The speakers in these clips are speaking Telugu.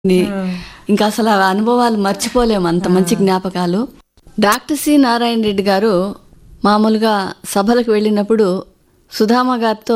ని- ఇంకా అసలు ఆ అనుభవాలు మర్చిపోలేము అంత మంచి జ్ఞాపకాలు డాక్టర్ సి నారాయణ రెడ్డి గారు మామూలుగా సభలకు వెళ్ళినప్పుడు సుధామ గారితో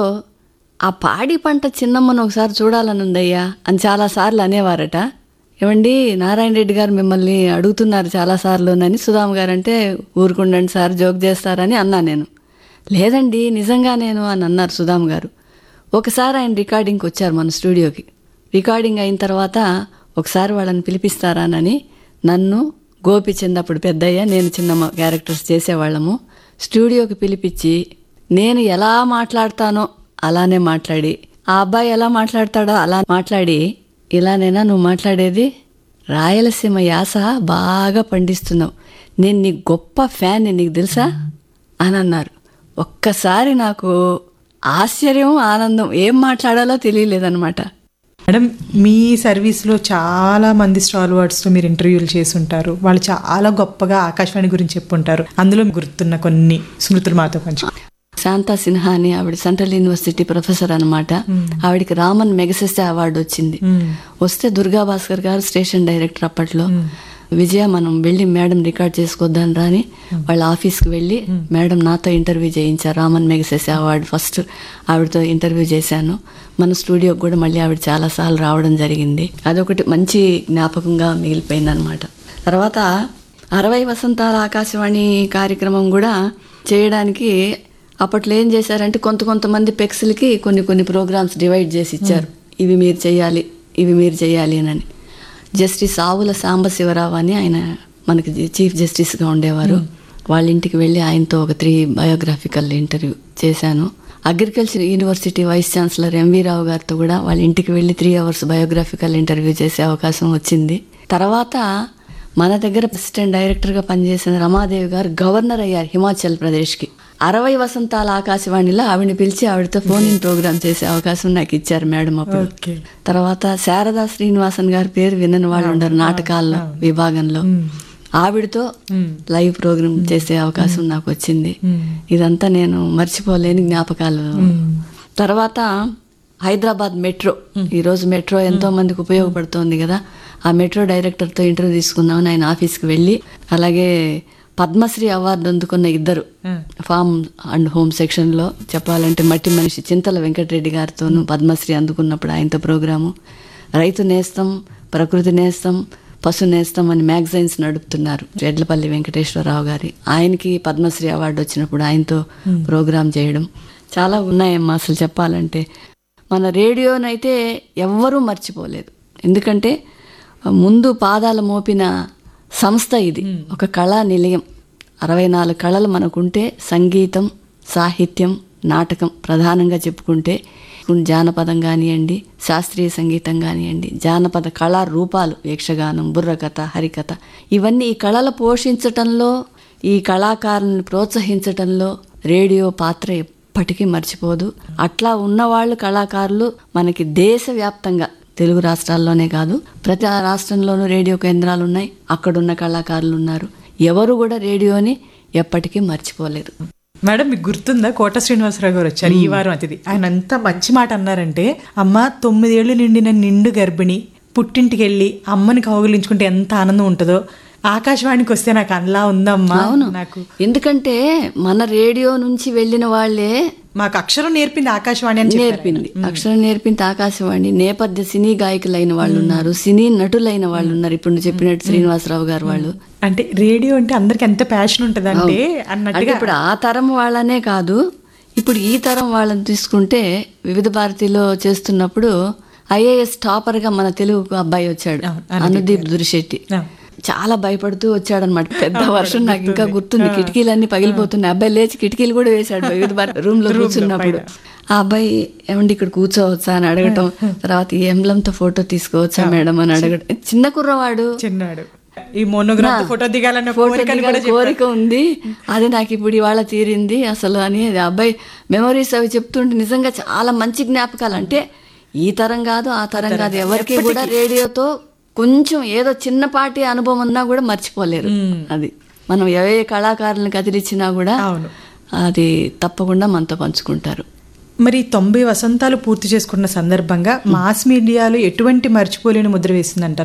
ఆ పాడి పంట చిన్నమ్మను ఒకసారి చూడాలని ఉందయ్యా అని చాలాసార్లు అనేవారట ఏమండి నారాయణ రెడ్డి గారు మిమ్మల్ని అడుగుతున్నారు చాలాసార్లునని సుధామ గారు అంటే ఊరుకుండండి సార్ జోక్ చేస్తారని అన్నా నేను లేదండి నిజంగా నేను అని అన్నారు సుధామ గారు ఒకసారి ఆయన రికార్డింగ్కి వచ్చారు మన స్టూడియోకి రికార్డింగ్ అయిన తర్వాత ఒకసారి వాళ్ళని పిలిపిస్తారానని నన్ను గోపిచంద్ అప్పుడు పెద్దయ్య నేను చిన్న క్యారెక్టర్స్ చేసేవాళ్ళము స్టూడియోకి పిలిపించి నేను ఎలా మాట్లాడతానో అలానే మాట్లాడి ఆ అబ్బాయి ఎలా మాట్లాడతాడో అలా మాట్లాడి ఇలానేనా నువ్వు మాట్లాడేది రాయలసీమ యాస బాగా పండిస్తున్నావు నేను నీ గొప్ప ఫ్యాన్ నీకు తెలుసా అని అన్నారు ఒక్కసారి నాకు ఆశ్చర్యం ఆనందం ఏం మాట్లాడాలో తెలియలేదన్నమాట మేడం మీ సర్వీస్లో చాలా మంది స్టాల్ వర్డ్స్తో మీరు ఇంటర్వ్యూలు చేసి ఉంటారు వాళ్ళు చాలా గొప్పగా ఆకాశవాణి గురించి చెప్పుంటారు అందులో గుర్తున్న కొన్ని స్మృతులు మాతో పంచు శాంతా సిన్హా అని ఆవిడ సెంట్రల్ యూనివర్సిటీ ప్రొఫెసర్ అనమాట ఆవిడకి రామన్ మెగసెస్టే అవార్డు వచ్చింది వస్తే దుర్గా భాస్కర్ గారు స్టేషన్ డైరెక్టర్ అప్పట్లో విజయ మనం వెళ్ళి మేడం రికార్డ్ చేసుకొద్దాం రాని వాళ్ళ ఆఫీస్కి వెళ్ళి మేడం నాతో ఇంటర్వ్యూ చేయించారు రామన్ మెగసెస్ అవార్డు ఫస్ట్ ఆవిడతో ఇంటర్వ్యూ చేశాను మన స్టూడియోకి కూడా మళ్ళీ ఆవిడ చాలాసార్లు రావడం జరిగింది అదొకటి మంచి జ్ఞాపకంగా మిగిలిపోయింది అనమాట తర్వాత అరవై వసంతాల ఆకాశవాణి కార్యక్రమం కూడా చేయడానికి అప్పట్లో ఏం చేశారంటే కొంత కొంతమంది పెక్స్లకి కొన్ని కొన్ని ప్రోగ్రామ్స్ డివైడ్ చేసి ఇచ్చారు ఇవి మీరు చేయాలి ఇవి మీరు చేయాలి అని జస్టిస్ ఆవుల సాంబశివరావు అని ఆయన మనకి చీఫ్ జస్టిస్గా ఉండేవారు వాళ్ళ ఇంటికి వెళ్ళి ఆయనతో ఒక త్రీ బయోగ్రాఫికల్ ఇంటర్వ్యూ చేశాను agriculture university vice chancellor MV Rao గారితో కూడా వాళ్ళ ఇంటికి వెళ్ళి త్రీ అవర్స్ బయోగ్రాఫికల్ ఇంటర్వ్యూ చేసే అవకాశం వచ్చింది తర్వాత మన దగ్గర అసిస్టెంట్ డైరెక్టర్గా పనిచేసిన రమాదేవి గారు గవర్నర్ అయ్యారు హిమాచల్ ప్రదేశ్కి అరవై వసంతాల ఆకాశవాణిలో ఆవిడని పిలిచి ఆవిడతో ఫోన్ ఇన్ ప్రోగ్రామ్ చేసే అవకాశం నాకు ఇచ్చారు మేడం అప్పుడు ఓకే తర్వాత శారదా శ్రీనివాసన్ గారి పేరు వినని వాళ్ళు ఉండరు నాటకాల్లో విభాగంలో ఆవిడతో లైవ్ ప్రోగ్రామ్ చేసే అవకాశం నాకు వచ్చింది ఇదంతా నేను మర్చిపోలేని జ్ఞాపకాలు తర్వాత హైదరాబాద్ మెట్రో ఈరోజు మెట్రో ఎంతో మందికి ఉపయోగపడుతోంది కదా ఆ మెట్రో డైరెక్టర్తో ఇంటర్వ్యూ తీసుకుందామని ఆయన ఆఫీస్కి వెళ్ళి అలాగే పద్మశ్రీ అవార్డు అందుకున్న ఇద్దరు ఫామ్ అండ్ హోమ్ సెక్షన్లో చెప్పాలంటే మట్టి మనిషి చింతల వెంకటరెడ్డి గారితోనూ పద్మశ్రీ అందుకున్నప్పుడు ఆయనతో ప్రోగ్రాము రైతు నేస్తం ప్రకృతి నేస్తం పశు నేస్తం అని మ్యాగజైన్స్ నడుపుతున్నారు రెడ్లపల్లి వెంకటేశ్వరరావు గారి ఆయనకి పద్మశ్రీ అవార్డు వచ్చినప్పుడు ఆయనతో ప్రోగ్రాం చేయడం చాలా ఉన్నాయమ్మా అసలు చెప్పాలంటే మన రేడియోనైతే ఎవ్వరూ మర్చిపోలేదు ఎందుకంటే ముందు పాదాలు మోపిన సంస్థ ఇది ఒక కళా నిలయం అరవై నాలుగు కళలు మనకుంటే సంగీతం సాహిత్యం నాటకం ప్రధానంగా చెప్పుకుంటే జానపదం కానివ్వండి శాస్త్రీయ సంగీతం కానివ్వండి జానపద కళా రూపాలు యక్షగానం బుర్రకథ హరికథ ఇవన్నీ ఈ కళలు పోషించటంలో ఈ కళాకారులను ప్రోత్సహించటంలో రేడియో పాత్ర ఎప్పటికీ మర్చిపోదు అట్లా ఉన్నవాళ్ళు కళాకారులు మనకి దేశవ్యాప్తంగా తెలుగు రాష్ట్రాల్లోనే కాదు ప్రతి రాష్ట్రంలోనూ రేడియో కేంద్రాలు ఉన్నాయి అక్కడున్న కళాకారులు ఉన్నారు ఎవరు కూడా రేడియోని ఎప్పటికీ మర్చిపోలేరు మేడం మీకు గుర్తుందా కోట శ్రీనివాసరావు గారు వచ్చారు ఈ వారం అతిథి ఆయన అంత మంచి మాట అన్నారంటే అమ్మ తొమ్మిదేళ్లు నిండిన నిండు గర్భిణి పుట్టింటికి వెళ్ళి అమ్మని కౌగిలించుకుంటే ఎంత ఆనందం ఉంటుందో ఆకాశవాణికి వస్తే నాకు అలా ఉందమ్మా నాకు ఎందుకంటే మన రేడియో నుంచి వెళ్ళిన వాళ్ళే మాకు అక్షరం నేర్పింది ఆకాశవాణి అని చెప్పారు ఆయన. నేర్పింది అక్షరం నేర్పింది ఆకాశవాణి నేపథ్య సినీ గాయకులైన వాళ్ళు ఉన్నారు సినీ నటులైన వాళ్ళు ఉన్నారు ఇప్పుడు నువ్వు చెప్పినట్టు శ్రీనివాసరావు గారు వాళ్ళు అంటే రేడియో అంటే అందరికి ఎంత ప్యాషన్ ఉంటుంది అంటే అంటే అన్నట్టుగా ఇప్పుడు ఆ తరం వాళ్ళనే కాదు ఇప్పుడు ఈ తరం వాళ్ళని తీసుకుంటే వివిధ భారతిలో చేస్తున్నప్పుడు ఐఏఎస్ టాపర్ గా మన తెలుగు అబ్బాయి వచ్చాడు అనుదీప్ దురిశెట్టి ఆ. చాలా భయపడుతూ వచ్చాడనమాట పెద్ద వర్షం నాకు ఇంకా గుర్తుంది కిటికీలన్నీ పగిలిపోతున్నాయి అబ్బాయి లేచి కిటికీలు కూడా వేశాడు వివిధ భారతి రూమ్ లో కూర్చున్నప్పుడు ఆ అబ్బాయి ఏమండి ఇక్కడ కూర్చోవచ్చా అని అడగటం తర్వాత ఈ ఎంబ్లంతో ఫోటో తీసుకోవచ్చా మేడం అని అడగటం చిన్న కుర్రవాడు చిన్నాడు ఈ మోనోగ్రాఫ్ ఫోటో దిగాలన్న ఫోటో కోరికని దిగాలి కూడా కోరిక ఉంది అది నాకు ఇప్పుడు ఇవాళ తీరింది అసలు అని అది అబ్బాయి మెమరీస్ అవి చెప్తుంటే నిజంగా చాలా మంచి జ్ఞాపకాలు అంటే ఈ తరం కాదు ఆ తరం కాదు ఎవరికి కూడా రేడియోతో కొంచెం ఏదో చిన్నపాటి అనుభవం ఉన్నా కూడా మర్చిపోలేరు అది మనం ఏ కళాకారులను కదిలిచ్చినా కూడా అవును అది తప్పకుండా మనతో పంచుకుంటారు మరి తొంభై వసంతాలు పూర్తి చేసుకున్న సందర్భంగా మాస్ మీడియాలో ఎటువంటి మర్చిపోలేని ముద్ర వేసిందంటారు